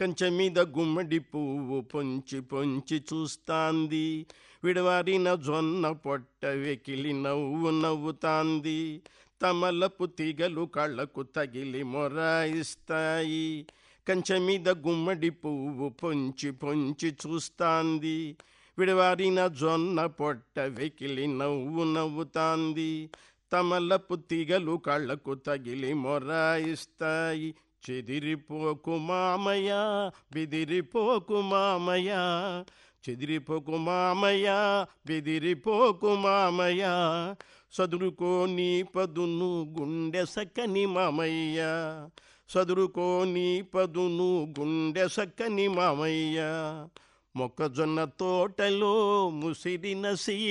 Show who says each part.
Speaker 1: కంచె మీద గుమ్మడి పువ్వు పొంచి పొంచి చూస్తాంది విడవారిన జొన్న పొట్ట వెకిలి నవ్వు నవ్వుతాంది తమలపు తీగలు కళ్ళకు తగిలి మొరాయిస్తాయి కంచె మీద గుమ్మడి పువ్వు పొంచి పొంచి చూస్తాంది విడవారిన జొన్న పొట్ట వెకిలి నవ్వు నవ్వుతాంది తమలపు తీగలు కళ్ళకు తగిలి మొరాయిస్తాయి చెదిరిపోకు మామయ్య బెదిరిపోకు మామయ్య చెదిరిపోకు మామయ్య బెదిరిపోకు మామయ్య సదురుకో నీ పదును గుండె సక్కని మామయ్య సదురుకో నీ పదును గుండె సక్కని మామయ్య మొక్కజొన్న తోటలో ముసిరిన సీ